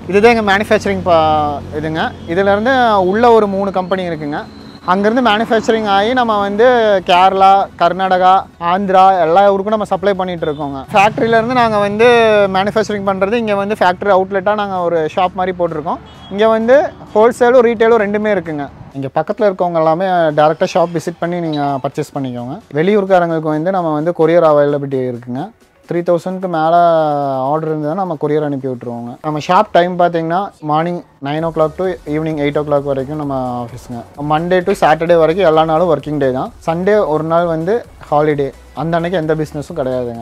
இதுதான் எங்கள் மேனுஃபேக்சரிங் பா இதுங்க இதிலேருந்து உள்ள ஒரு மூணு கம்பெனி இருக்குங்க அங்கேருந்து மேனுஃபேக்சரிங் ஆகி நம்ம வந்து கேரளா கர்நாடகா ஆந்திரா எல்லா ஊருக்கும் நம்ம சப்ளை பண்ணிகிட்டு இருக்கோங்க ஃபேக்ட்ரியிலேருந்து நாங்கள் வந்து மேனுஃபேக்சரிங் பண்ணுறது இங்கே வந்து ஃபேக்ட்ரி அவுட்லெட்டாக நாங்கள் ஒரு ஷாப் மாதிரி போட்டிருக்கோம் இங்கே வந்து ஹோல்சேலும் ரீட்டெயிலும் ரெண்டுமே இருக்குங்க இங்கே பக்கத்தில் இருக்கவங்க எல்லாமே டேரெக்டாக ஷாப் விசிட் பண்ணி நீங்கள் பர்ச்சேஸ் பண்ணிக்கோங்க வெளியூர்காரங்களுக்கு வந்து நம்ம வந்து கொரியர் அவைலபிலிட்டி இருக்குங்க த்ரீ தௌசண்ட்க்கு மேலே ஆர்டர் இருந்ததுன்னா நம்ம கொரியர் அனுப்பி விட்ருவோங்க நம்ம ஷாப் டைம் பார்த்தீங்கன்னா morning nine o'clock to evening eight o'clock வரைக்கும் நம்ம ஆஃபீஸுங்க மண்டே டு சாட்டர்டே வரைக்கும் எல்லா நாளும் ஒர்க்கிங் டே தான் சண்டே ஒரு நாள் வந்து ஹாலிடே அந்த அன்னைக்கு எந்த பிஸ்னஸும் கிடையாதுங்க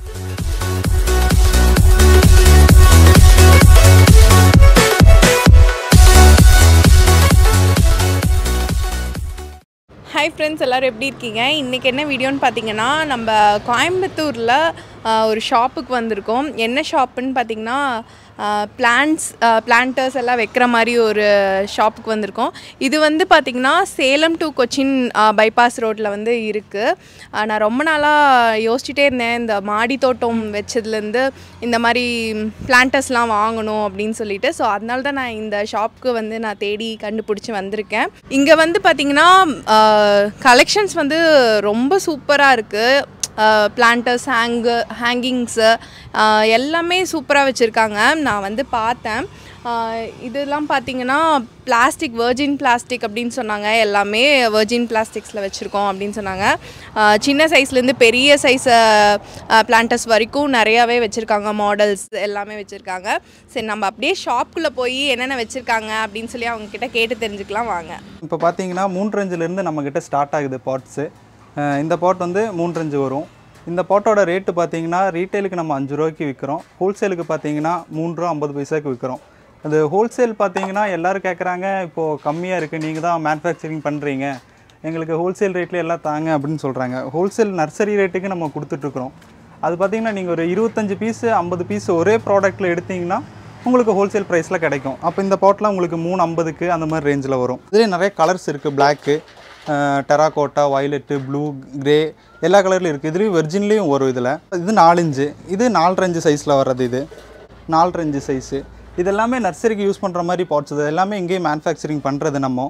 ஹாய் ஃப்ரெண்ட்ஸ் எல்லோரும் எப்படி இருக்கீங்க இன்றைக்கி என்ன வீடியோன்னு பார்த்தீங்கன்னா நம்ம கோயம்புத்தூரில் ஆஹ், ஒரு ஷாப்புக்கு வந்திருக்கோம் என்ன ஷாப்புன்னு பார்த்தீங்கன்னா பிளான்ட்ஸ் பிளான்டர்ஸ் எல்லாம் வைக்கிற மாதிரி ஒரு ஷாப்புக்கு வந்திருக்கோம் இது வந்து பார்த்திங்கன்னா சேலம் டு கொச்சின் பைபாஸ் ரோட்டில் வந்து இருக்குது நான் ரொம்ப நாளாக யோசிச்சுட்டே இருந்தேன் இந்த மாடி தோட்டம் வச்சதுலேருந்து இந்த மாதிரி பிளான்டர்ஸ்லாம் வாங்கணும் அப்படின்னு சொல்லிட்டு ஸோ அதனால தான் நான் இந்த ஷாப்புக்கு வந்து நான் தேடி கண்டுபிடிச்சி வந்திருக்கேன் இங்கே வந்து பார்த்திங்கன்னா கலெக்ஷன்ஸ் வந்து ரொம்ப சூப்பராக இருக்குது பிளான்டர்ஸ் ஹேங்கு ஹேங்கிங்ஸு எல்லாமே சூப்பராக வச்சுருக்காங்க நான் வந்து பார்த்தேன் ஆஹ் இதெல்லாம் பார்த்தீங்கன்னா பிளாஸ்டிக் வெர்ஜின் பிளாஸ்டிக் அப்படின்னு சொன்னாங்க எல்லாமே வெர்ஜின் பிளாஸ்டிக்ஸில் வச்சுருக்கோம் அப்படின்னு சொன்னாங்க ஆஹ் சின்ன சைஸ்லேருந்து பெரிய சைஸ் பிளான்டர்ஸ் வரைக்கும் நிறையாவே வச்சுருக்காங்க மாடல்ஸ் எல்லாமே வச்சுருக்காங்க சரி நம்ம அப்படியே ஷாப்புக்குள்ளே போய் என்னென்ன வச்சுருக்காங்க அப்படின்னு சொல்லி அவங்க கிட்ட கேட்டு தெரிஞ்சுக்கலாம் வாங்க இப்போ பார்த்தீங்கன்னா மூன்று ரேஞ்சிலேருந்து நம்மக்கிட்ட ஸ்டார்ட் ஆகுது பாட்ஸு இந்த பாட் வந்து மூன்று ரேஞ்சு வரும் இந்த பாட்டோட ரேட்டு பார்த்தீங்கன்னா ரீட்டைலுக்கு நம்ம அஞ்சு ரூபாய்க்கு விற்கிறோம் ஹோல்சேலுக்கு பார்த்தீங்கன்னா மூணு ரூபா ஐம்பது பைசாக்கு விற்கிறோம் அது ஹோல்சேல் பார்த்தீங்கன்னா எல்லோரும் கேட்குறாங்க இப்போது கம்மியாக இருக்குது நீங்கள் தான் மேனுஃபேக்சரிங் பண்ணுறீங்க எங்களுக்கு ஹோல்சேல் ரேட்ல எல்லாம் தாங்க அப்படின்னு சொல்கிறாங்க ஹோல்சேல் நர்சரி ரேட்டுக்கு நம்ம கொடுத்துட்ருக்குறோம் அது பார்த்தீங்கன்னா நீங்கள் ஒரு இருபத்தஞ்சு பீஸு ஐம்பது பீஸ் ஒரே ப்ராடக்ட்டில் எடுத்தீங்கன்னா உங்களுக்கு ஹோல்சேல் ப்ரைஸில் கிடைக்கும் அப்போ இந்த பாட்லாம் உங்களுக்கு மூணு ஐம்பதுக்கு அந்த மாதிரி ரேஞ்சில் வரும் இதுலேயே நிறைய கலர்ஸ் இருக்குது black terracotta violet blue grey எல்லா கலர்லையும் இருக்குது இதுலேயும் வெர்ஜின்லேயும் வரும் இதில் இது நாலஞ்சு இது நாலரஞ்சு சைஸில் வர்றது இது நாலரஞ்சு சைஸு இது எல்லாமே நர்சரிக்கு யூஸ் பண்ணுற மாதிரி பாட்ஸ் இது எல்லாமே இங்கேயே மேனுஃபேக்சரிங் பண்ணுறது நம்ம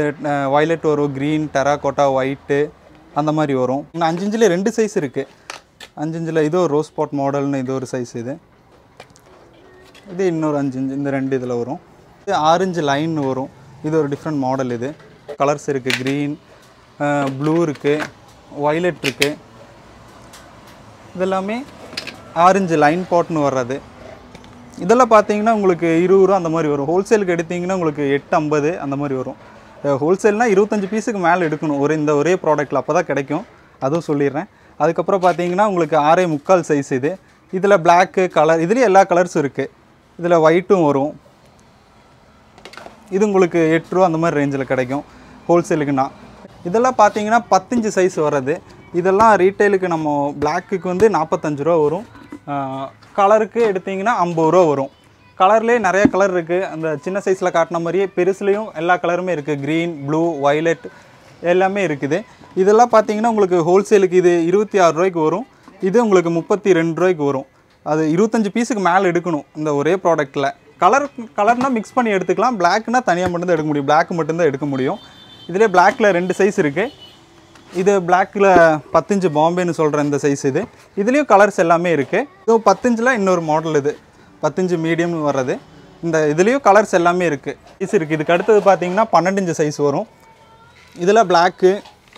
வயலட் வரும் க்ரீன் டெராகோட்டா ஒயிட்டு அந்த மாதிரி வரும் இன்னும் அஞ்சு இஞ்சில் ரெண்டு சைஸ் இருக்குது அஞ்சு இஞ்சில் இது ஒரு ரோஸ் பாட் மாடல்னு இது ஒரு சைஸ் இது இது இன்னொரு அஞ்சு இன்ச்சு இந்த ரெண்டு இதில் வரும் இது ஆரஞ்சு லைன் வரும் இது ஒரு டிஃப்ரெண்ட் மாடல் இது கலர்ஸ் இருக்குது க்ரீன் ப்ளூ இருக்குது வயலட் இருக்குது இதெல்லாமே ஆரஞ்சு லைன் பாட்னு வர்றது இதெல்லாம் பார்த்தீங்கன்னா உங்களுக்கு இருபது ரூபா அந்த மாதிரி வரும் ஹோல்சேலுக்கு எடுத்தீங்கன்னா உங்களுக்கு எட்டு ஐம்பது அந்த மாதிரி வரும் ஹோல்சேல்னால் இருபத்தஞ்சு பீஸுக்கு மேலே எடுக்கணும் ஒரு இந்த ஒரே ப்ராடக்ட்டில் அப்போ தான் கிடைக்கும் அதுவும் சொல்லிடுறேன் அதுக்கப்புறம் பார்த்தீங்கன்னா உங்களுக்கு ஆறே முக்கால் சைஸ் இது இதில் பிளாக்கு கலர் இதுலேயே எல்லா கலர்ஸும் இருக்குது இதில் ஒயிட்டும் வரும் இது உங்களுக்கு எட்டு ரூபா அந்த மாதிரி ரேஞ்சில் கிடைக்கும் ஹோல்சேலுக்குன்னா இதெல்லாம் பார்த்தீங்கன்னா பத்தஞ்சு சைஸ் வர்றது இதெல்லாம் ரீட்டைலுக்கு நம்ம பிளாக்குக்கு வந்து நாற்பத்தஞ்சு ரூபா வரும் கலருக்கு எடுத்தீங்கன்னா ஐம்பது ரூபா வரும் கலர்லேயே நிறைய கலர் இருக்குது அந்த சின்ன சைஸில் காட்டின மாதிரியே பெருசுலேயும் எல்லா கலருமே இருக்குது க்ரீன் ப்ளூ வயலட் எல்லாமே இருக்குது இதெல்லாம் பார்த்தீங்கன்னா உங்களுக்கு ஹோல்சேலுக்கு இது இருபத்தி ஆறு ரூபாய்க்கு வரும் இது உங்களுக்கு முப்பத்தி ரெண்டு ரூபாய்க்கு வரும் அது இருபத்தஞ்சு பீஸுக்கு மேலே எடுக்கணும் இந்த ஒரே ப்ராடக்ட்டில் கலர் கலர்னால் மிக்ஸ் பண்ணி எடுத்துக்கலாம் பிளாக்னா தனியாக மட்டும்தான் எடுக்க முடியும் பிளாக் மட்டும்தான் எடுக்க முடியும் இதிலே பிளாக்ல ரெண்டு சைஸ் இருக்குது இது பிளாக்கில் பத்தஞ்சு பாம்பேன்னு சொல்கிற இந்த சைஸ் இது இதுலேயும் கலர்ஸ் எல்லாமே இருக்குது இது பத்தஞ்சில் இன்னொரு மாடல் இது பத்தஞ்சு மீடியம்னு வர்றது இந்த இதுலேயும் கலர்ஸ் எல்லாமே இருக்குது சைஸ் இருக்குது இதுக்கு அடுத்தது பார்த்தீங்கன்னா பன்னெண்டு இன்ச்சு சைஸ் வரும் இதில் பிளாக்கு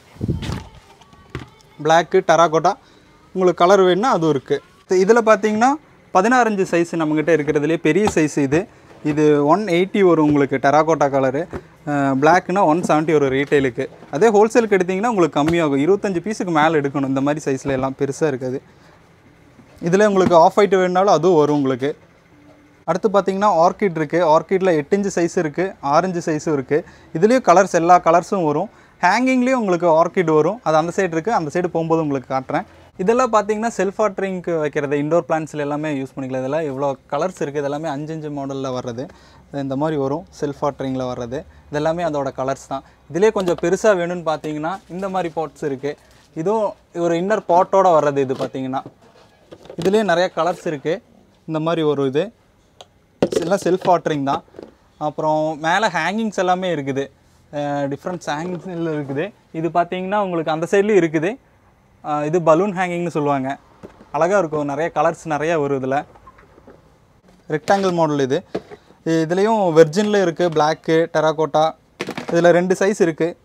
பிளாக்கு டெராகோட்டா உங்களுக்கு கலர் வேணும்னா அதுவும் இருக்குது இதில் பார்த்தீங்கன்னா பதினாறஞ்சு சைஸ் நம்மக்கிட்ட இருக்கிறதுலே பெரிய சைஸ் இது இது ஒன் எயிட்டி வரும் உங்களுக்கு டெராகோட்டா கலரு பிளாக்னா ஒன் செவன்ட்டி வரும் ரீட்டைலுக்கு அதே ஹோல்சேலுக்கு எடுத்திங்கன்னா உங்களுக்கு கம்மியாகும் இருபத்தஞ்சு பீஸுக்கு மேலே எடுக்கணும் இந்த மாதிரி சைஸில் எல்லாம் பெருசாக இருக்காது இதில் உங்களுக்கு ஆஃப் ஒயிட் வேணுனாலும் அதுவும் வரும் உங்களுக்கு அடுத்து பார்த்தீங்கன்னா ஆர்கிட் இருக்குது ஆர்கிட்டில் எட்டு இன்ச்சு சைஸ் இருக்குது ஆரஞ்சு சைஸும் இருக்குது இதுலேயும் கலர்ஸ் எல்லா கலர்ஸும் வரும் ஹேங்கிங்லேயும் உங்களுக்கு ஆர்கிட் வரும் அது அந்த சைடு இருக்குது அந்த சைடு போகும்போது உங்களுக்கு காட்டுறேன் இதெல்லாம் பார்த்தீங்கன்னா செல்ஃப் வாட்டரிங்க்கு வைக்கிறது இண்டோர் பிளான்ட்ஸில் எல்லாமே யூஸ் பண்ணிக்கலாம் இதெல்லாம் இவ்வளோ கலர்ஸ் இருக்குது இதெல்லாமே அஞ்சு அஞ்சு மாடலில் வர்றது இந்த மாதிரி வரும் செல்ஃப் வாட்டரிங்கில் வர்றது இதெல்லாமே அதோட கலர்ஸ் தான் இதிலே கொஞ்சம் பெருசாக வேணும்னு பார்த்தீங்கன்னா இந்த மாதிரி பாட்ஸ் இருக்குது இதுவும் ஒரு இன்னர் பாட்டோட வர்றது இது பார்த்தீங்கன்னா இதுலேயே நிறைய கலர்ஸ் இருக்குது இந்த மாதிரி ஒரு இது எல்லாம் செல்ஃப் வாட்டரிங் தான் அப்புறம் மேலே ஹேங்கிங்ஸ் எல்லாமே இருக்குது டிஃப்ரெண்ட்ஸ் ஹேங்கிங்ஸில் இருக்குது இது பார்த்தீங்கன்னா உங்களுக்கு அந்த சைட்லேயும் இருக்குது அஹ் இது பலூன் ஹேங்கிங்னு சொல்லுவாங்க அழகாக இருக்கும் நிறைய கலர்ஸ் நிறைய வரும் இதில் ரெக்டாங்கிள் மாடல் இது இதுலேயும் வெர்ஜினில் இருக்குது பிளாக்கு டெராகோட்டா இதில் ரெண்டு சைஸ் இருக்குது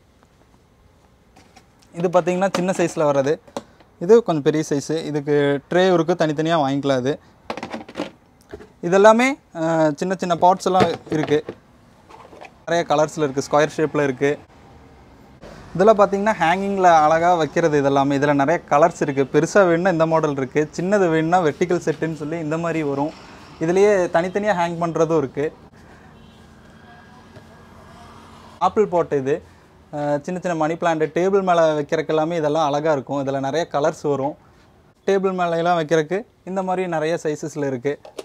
இது பார்த்தீங்கன்னா சின்ன சைஸில் வர்றது இது கொஞ்சம் பெரிய சைஸு இதுக்கு ட்ரே இருக்குது தனித்தனியாக வாங்கிக்கலாம் இது இதெல்லாமே அஹ், சின்ன சின்ன பாட்ஸ் எல்லாம் இருக்குது நிறைய கலர்ஸில் இருக்குது ஸ்கொயர் ஷேப்பில் இருக்குது இதெல்லாம் பார்த்தீங்கன்னா ஹேங்கிங்கில் அழகாக வைக்கிறது இதெல்லாமே இதில் நிறைய கலர்ஸ் இருக்குது பெருசாக வேணும்னா இந்த மாடல் இருக்குது சின்னது வேணும்னா வெர்டிக்கல் செட்டுன்னு சொல்லி இந்த மாதிரி வரும் இதுலேயே தனித்தனியாக ஹேங் பண்ணுறதும் இருக்குது ஆப்பிள் போட் இது அஹ் சின்ன சின்ன மணி பிளான்ட் டேபிள் மேலே வைக்கிறதுக்கு எல்லாமே இதெல்லாம் அழகாக இருக்கும் இதில் நிறைய கலர்ஸ் வரும் டேபிள் மேலையெல்லாம் வைக்கிறதுக்கு இந்த மாதிரி நிறைய சைஸஸில் இருக்குது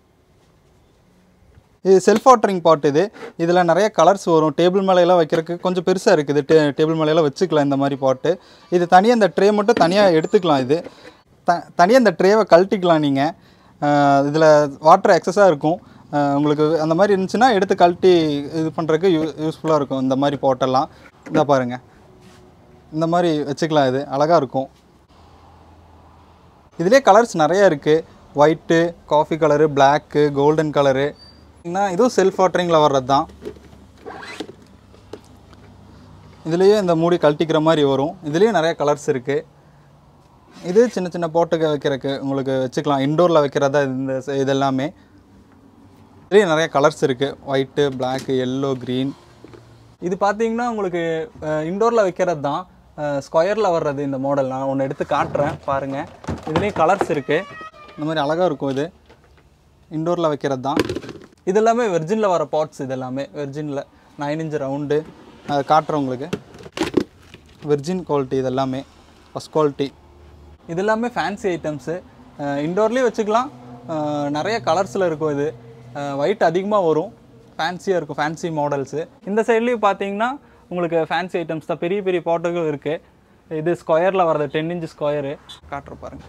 இது செல்ஃப் வாட்டரிங் பாட் இது இதில் நிறைய கலர்ஸ் வரும் டேபிள் மேலையெல்லாம் வைக்கிறதுக்கு கொஞ்சம் பெருசாக இருக்குது டே டேபிள் மேலையெல்லாம் வச்சுக்கலாம் இந்த மாதிரி பாட்டு இது தனியாக இந்த ட்ரே மட்டும் தனியாக எடுத்துக்கலாம் இது த தனியாக இந்த ட்ரேவை கழட்டிக்கலாம் நீங்கள் இதில் வாட்டர் எக்ஸஸாக இருக்கும் அஹ் உங்களுக்கு அந்த மாதிரி இருந்துச்சுன்னா எடுத்து கழட்டி இது பண்ணுறதுக்கு யூ யூஸ்ஃபுல்லாக இருக்கும் இந்த மாதிரி போட்டெல்லாம் இந்த பாருங்கள் இந்த மாதிரி வச்சுக்கலாம் இது அழகாக இருக்கும் இதுலேயே கலர்ஸ் நிறைய இருக்குது white coffee colour black golden colour இதுவும் செல்ஃப் வாட்டரிங்கில் வர்றது தான் இதுலேயே இந்த மூடி கழட்டிக்கிற மாதிரி வரும் இதுலேயும் நிறைய கலர்ஸ் இருக்குது இது சின்ன சின்ன போட்டுக்கு வைக்கிறதுக்கு உங்களுக்கு வச்சுக்கலாம் இன்டோரில் வைக்கிறதா இந்த ச- இது எல்லாமே இதுலேயும் நிறைய கலர்ஸ் இருக்குது ஒயிட்டு பிளாக்கு எல்லோ க்ரீன் இது பார்த்தீங்கன்னா உங்களுக்கு இன்டோரில் வைக்கிறது தான் ஸ்கொயரில் வர்றது இந்த மாடல் நான் ஒன்று எடுத்து காட்டுறேன் பாருங்கள் இதுலேயும் கலர்ஸ் இருக்குது இந்த மாதிரி அழகாக இருக்கும் இது இன்டோரில் வைக்கிறது தான் இது எல்லாமே வெர்ஜினில் வர பாட்ஸ் இது எல்லாமே வெர்ஜினில் நைன் இன்ச் ரவுண்டு அதை காட்டுறேன் உங்களுக்கு வெர்ஜின் குவாலிட்டி இது எல்லாமே ஃபஸ்ட் குவாலிட்டி இது எல்லாமே ஃபேன்சி ஐட்டம்ஸு இன்டோர்லேயும் வச்சுக்கலாம் அஹ் நிறைய கலர்ஸில் இருக்கும் இது ஒயிட் அதிகமாக வரும் ஃபேன்சியாக இருக்கும் ஃபேன்சி மாடல்ஸு இந்த சைட்லேயும் பார்த்தீங்கன்னா உங்களுக்கு ஃபேன்சி ஐட்டம்ஸ் தான் பெரிய பெரிய பாட்டுகள் இருக்குது இது ஸ்கொயரில் வர்றது டென் இன்ச் ஸ்கொயரு காட்டுற பாருங்க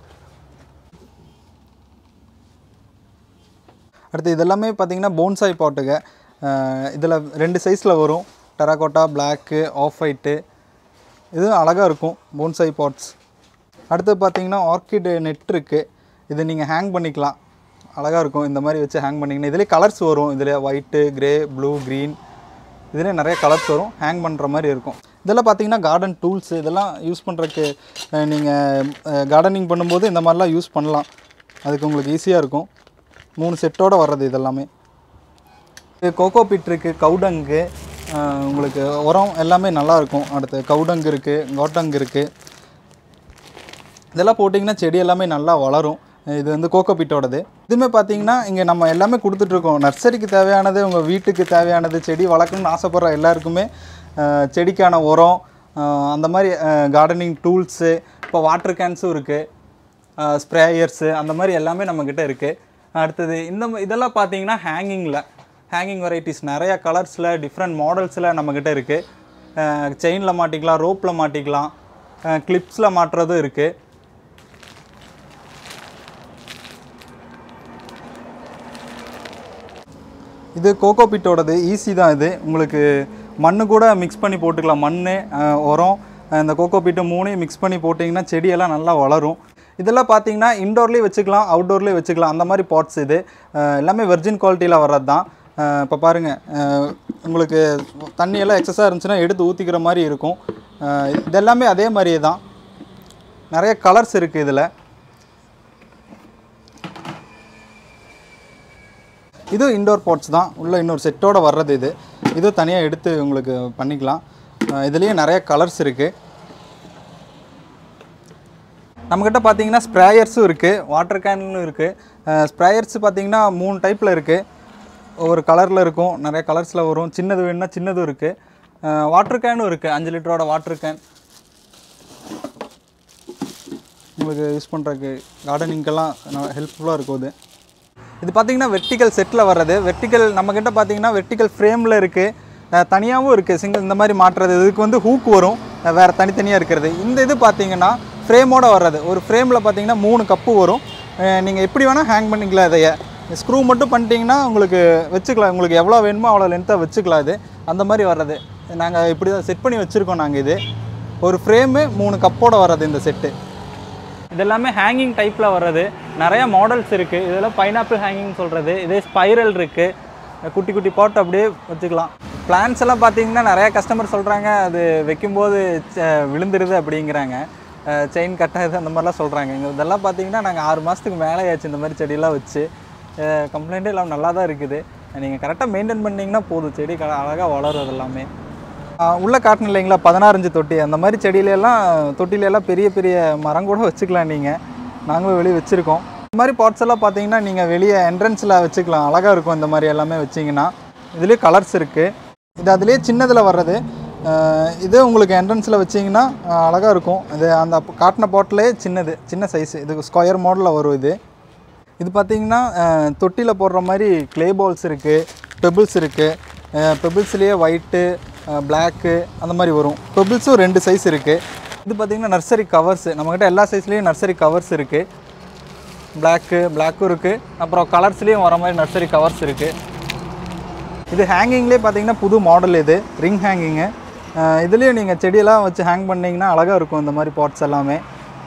அடுத்து இதெல்லாமே பார்த்தீங்கன்னா போன்சாய் பாட்டுங்க இதில் ரெண்டு சைஸில் வரும் டெராகோட்டா பிளாக்கு ஆஃப் ஒயிட்டு இதுவும் அழகாக இருக்கும் போன்சாய் பாட்ஸ் அடுத்து பார்த்தீங்கன்னா ஆர்கிட் நெட் இருக்குது இது நீங்கள் ஹேங் பண்ணிக்கலாம் அழகாக இருக்கும் இந்த மாதிரி வச்சு ஹேங் பண்ணிங்கன்னா இதுலேயே கலர்ஸ் வரும் இதில் ஒயிட்டு கிரே ப்ளூ க்ரீன் இதுலேயே நிறைய கலர்ஸ் வரும் ஹேங் பண்ணுற மாதிரி இருக்கும் இதெல்லாம் பார்த்தீங்கன்னா கார்டன் டூல்ஸ் இதெல்லாம் யூஸ் பண்ணுறதுக்கு நீங்கள் கார்டனிங் பண்ணும்போது இந்த மாதிரிலாம் யூஸ் பண்ணலாம் அதுக்கு உங்களுக்கு ஈஸியாக இருக்கும் மூணு செட்டோட வர்றது இதெல்லாமே இது கோகோ பிட் இருக்குது கவுடங்கு அஹ் உங்களுக்கு உரம் எல்லாமே நல்லா இருக்கும் அடுத்து கவுடங்கு இருக்குது கோட்டங்கு இருக்குது இதெல்லாம் போட்டிங்கன்னா செடி எல்லாமே நல்லா வளரும் இது வந்து கோகோ பிட்டோடது இதுவுமே பார்த்தீங்கன்னா இங்கே நம்ம எல்லாமே கொடுத்துட்ருக்கோம் நர்சரிக்கு தேவையானது உங்கள் வீட்டுக்கு தேவையானது செடி வளர்க்கணும்னு ஆசைப்படுற எல்லாருக்குமே அஹ், செடிக்கான உரம் அஹ், அந்த மாதிரி கார்டனிங் டூல்ஸு இப்போ வாட்டர் கேன்ஸும் இருக்குது ஸ்ப்ரேயர்ஸு அந்த மாதிரி எல்லாமே நம்மக்கிட்ட இருக்குது அடுத்தது இந்த ம- இதெல்லாம் பார்த்தீங்கன்னா ஹேங்கிங்கில் ஹேங்கிங் வெரைட்டிஸ் நிறைய கலர்ஸில் டிஃப்ரெண்ட் மாடல்ஸில் நம்மக்கிட்ட இருக்குது செயினில் மாட்டிக்கலாம் ரோப்பில் மாட்டிக்கலாம் கிளிப்ஸில் மாட்டுறதும் இருக்குது இது கோகோ பிட்டோடது ஈஸி தான் இது உங்களுக்கு மண்ணு கூட மிக்ஸ் பண்ணி போட்டுக்கலாம் மண் உரம் அஹ் இந்த கோகோ பிட்டு மூணையும் மிக்ஸ் பண்ணி போட்டிங்கன்னா செடியெல்லாம் நல்லா வளரும் இதெல்லாம் பார்த்தீங்கன்னா இன்டோர்லேயும் வச்சுக்கலாம் அவுட்டோர்லேயும் வச்சுக்கலாம் அந்த மாதிரி பாட்ஸ் இது அஹ் எல்லாமே வெர்ஜின் குவாலிட்டியில் வர்றது தான் இப்போ பாருங்கள் உங்களுக்கு தண்ணியெல்லாம் எக்ஸஸாக இருந்துச்சுன்னா எடுத்து ஊற்றிக்கிற மாதிரி இருக்கும் அஹ் இதெல்லாமே அதே மாதிரியே தான் நிறைய கலர்ஸ் இருக்குது இதில் இது இண்டோர் பாட்ஸ் தான் உள்ள இன்னொரு செட்டோட வர்றது இது இது தனியாக எடுத்து உங்களுக்கு பண்ணிக்கலாம் அஹ் இதுலேயே நிறைய கலர்ஸ் இருக்குது நம்மக்கிட்ட பார்த்தீங்கன்னா ஸ்ப்ரேயர்ஸும் இருக்குது வாட்டர் கேனும் இருக்குது ஸ்ப்ரேயர்ஸ் பார்த்தீங்கன்னா மூணு டைப்பில் இருக்குது ஒவ்வொரு கலரில் இருக்கும் நிறைய கலர்ஸில் வரும் சின்னது வேணும்னா சின்னதும் இருக்குது வாட்டர் கேனும் இருக்குது அஞ்சு லிட்டரோட வாட்டர் கேன் உங்களுக்கு யூஸ் பண்ணுறதுக்கு கார்டனிங்கெல்லாம் ஹெல்ப்ஃபுல்லாக இருக்கும் இது இது பார்த்தீங்கன்னா வெர்டிக்கல் செட்டில் வர்றது வெர்டிக்கல் நம்மக்கிட்ட பார்த்தீங்கன்னா வெர்டிக்கல் ஃப்ரேமில் இருக்குது தனியாகவும் இருக்குது சிங்கிள் இந்த மாதிரி மாட்டுறது இதுக்கு வந்து ஹூக் வரும் அஹ் வேறு தனித்தனியாக இருக்கிறது இந்த இது பார்த்தீங்கன்னா ஃப்ரேமோட வர்றது ஒரு ஃப்ரேமில் பார்த்தீங்கன்னா மூணு கப்பு வரும் நீங்கள் எப்படி வேணால் ஹேங் பண்ணிக்கலாம் இதைய ஸ்க்ரூ மட்டும் பண்ணிட்டீங்கன்னா உங்களுக்கு வச்சுக்கலாம் உங்களுக்கு எவ்வளோ வேணுமோ அவ்வளோ லென்த்தாக வச்சுக்கலாம் இது அந்த மாதிரி வர்றது நாங்கள் இப்படி தான் செட் பண்ணி வச்சுருக்கோம் நாங்கள் இது ஒரு ஃப்ரேமு மூணு கப்போட வர்றது இந்த செட்டு இது எல்லாமே ஹேங்கிங் டைப்பில் வர்றது நிறைய மாடல்ஸ் இருக்குது இதெல்லாம் பைனாப்பிள் ஹேங்கிங் சொல்கிறது இதே ஸ்பைரல் இருக்குது குட்டி குட்டி பாட் அப்படியே வச்சுக்கலாம் பிளான்ஸ் எல்லாம் பார்த்தீங்கன்னா நிறைய கஸ்டமர் சொல்கிறாங்க அது வைக்கும்போது ச- விழுந்துருது அப்படிங்கிறாங்க செயின் கட்டாது அந்த மாதிரிலாம் சொல்கிறாங்க இங்கே இதெல்லாம் பார்த்தீங்கன்னா நாங்கள் ஆறு மாதத்துக்கு மேலே ஆச்சு இந்த மாதிரி செடியெல்லாம் வச்சு கம்ப்ளைண்ட்டே எல்லாம் நல்லா தான் இருக்குது நீங்கள் கரெக்டாக மெயின்டைன் பண்ணிங்கன்னா போதும் செடி அழகாக வளரும் அது எல்லாமே ஆஹ் உள்ள காட்டணும் இல்லைங்களா பதினாறஞ்சு தொட்டி அந்த மாதிரி செடியிலெல்லாம் தொட்டிலெல்லாம் பெரிய பெரிய மரம் கூட வச்சுக்கலாம் நீங்கள் நாங்களும் வெளியே வச்சுருக்கோம் இந்த மாதிரி பாட்ஸ் எல்லாம் பார்த்தீங்கன்னா நீங்கள் வெளியே என்ட்ரன்ஸில் வச்சுக்கலாம் அழகாக இருக்கும் இந்த மாதிரி எல்லாமே வச்சிங்கன்னா இதுலேயே கலர்ஸ் இருக்குது இது அதுலேயே சின்னதில் வர்றது ஆஹ் இது உங்களுக்கு என்ட்ரன்ஸில் வச்சிங்கன்னா அழகாக இருக்கும் இது அந்த காட்டின பாட்டிலே சின்னது சின்ன சைஸ் இது ஸ்கொயர் மாடலில் வரும் இது இது பார்த்தீங்கன்னா தொட்டியில் போடுற மாதிரி க்ளே பால்ஸ் இருக்குது பெபிள்ஸ் இருக்குது பெபிள்ஸ்லேயே ஒயிட்டு பிளாக்கு அந்த மாதிரி வரும் பெபிள்ஸும் ரெண்டு சைஸ் இருக்குது இது பார்த்தீங்கன்னா நர்சரி கவர்ஸ் நம்மக்கிட்ட எல்லா சைஸ்லேயும் நர்சரி கவர்ஸ் இருக்குது பிளாக்கு பிளாக்கும் இருக்குது அப்புறம் கலர்ஸ்லேயும் வர மாதிரி நர்சரி கவர்ஸ் இருக்குது இது ஹேங்கிங்லேயே பார்த்தீங்கன்னா புது மாடல் இது ரிங் ஹேங்கிங்கு இதுலேயும் நீங்கள் செடியெல்லாம் வச்சு ஹேங் பண்ணிங்கன்னா அழகாக இருக்கும் இந்த மாதிரி பாட்ஸ் எல்லாமே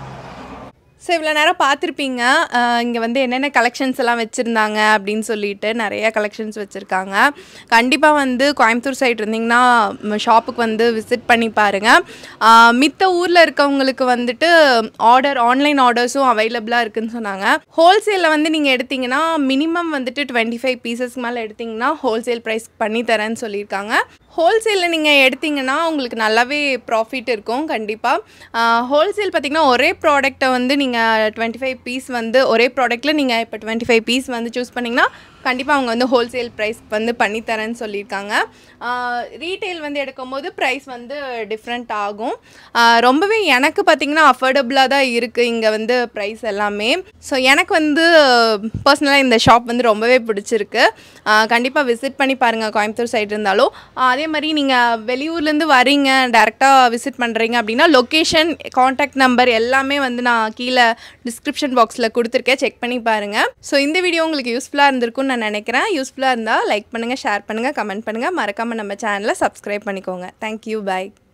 ஸோ இவ்வளோ நேரம் பார்த்துருப்பீங்க இங்கே வந்து என்னென்ன கலெக்ஷன்ஸ் எல்லாம் வச்சுருந்தாங்க அப்படின்னு சொல்லிட்டு நிறைய கலெக்ஷன்ஸ் வச்சுருக்காங்க கண்டிப்பாக வந்து கோயம்புத்தூர் சைடு இருந்தீங்கன்னா ஷாப்புக்கு வந்து விசிட் பண்ணி பாருங்கள் மித்த ஊரில் இருக்கவங்களுக்கு வந்துட்டு ஆர்டர் ஆன்லைன் ஆர்டர்ஸும் அவைலபிளாக இருக்குன்னு சொன்னாங்க ஹோல்சேலில் வந்து நீங்கள் எடுத்தீங்கன்னா மினிமம் வந்துட்டு டுவெண்ட்டி ஃபைவ் பீசஸ்க்கு மேலே எடுத்தீங்கன்னா ஹோல்சேல் ப்ரைஸ் பண்ணி தரேன்னு சொல்லியிருக்காங்க ஹோல்சேலில் நீங்கள் எடுத்தீங்கன்னா உங்களுக்கு நல்லாவே ப்ராஃபிட் இருக்கும் கண்டிப்பாக ஹோல்சேல் பார்த்தீங்கன்னா ஒரே ப்ராடக்ட்டை வந்து நீங்கள் டுவெண்ட்டி ஃபைவ் பீஸ் வந்து ஒரே ப்ராடக்ட்டில் நீங்கள் இப்போ டுவெண்ட்டி ஃபைவ் பீஸ் வந்து சூஸ் பண்ணிங்கன்னா கண்டிப்பாக அவங்க வந்து ஹோல்சேல் ப்ரைஸ் வந்து பண்ணி தரேன்னு சொல்லியிருக்காங்க ரீட்டைல் வந்து எடுக்கும்போது ப்ரைஸ் வந்து டிஃப்ரெண்ட் ஆகும் ஆஹ் ரொம்பவே எனக்கு பார்த்தீங்கன்னா அஃபோர்டபுளாக தான் இருக்குது இங்கே வந்து ப்ரைஸ் எல்லாமே ஸோ எனக்கு வந்து பர்சனலாக இந்த ஷாப் வந்து ரொம்பவே பிடிச்சிருக்கு கண்டிப்பாக விசிட் பண்ணி பாருங்கள் கோயம்புத்தூர் சைடு இருந்தாலும் ஆஹ் அதே மாதிரி நீங்கள் வெளியூர்லேருந்து வரீங்க டேரெக்டாக விசிட் பண்ணுறீங்க அப்படின்னா லொக்கேஷன் காண்டாக்ட் நம்பர் எல்லாமே வந்து நான் கீழே டிஸ்கிரிப்ஷன் பாக்ஸில் கொடுத்துருக்கேன் செக் பண்ணி பாருங்கள் ஸோ இந்த வீடியோ உங்களுக்கு யூஸ்ஃபுல்லாக இருந்திருக்கும்னு நான் நினைக்கிறேன் யூஸ்ஃபுல்லாக இருந்தால் லைக் பண்ணுங்கள் ஷேர் பண்ணுங்கள் கமெண்ட் பண்ணுங்கள் மறக்காமல் நம்ம சேனலை சப்ஸ்கிரைப் பண்ணிக்கோங்க தேங்க்யூ பை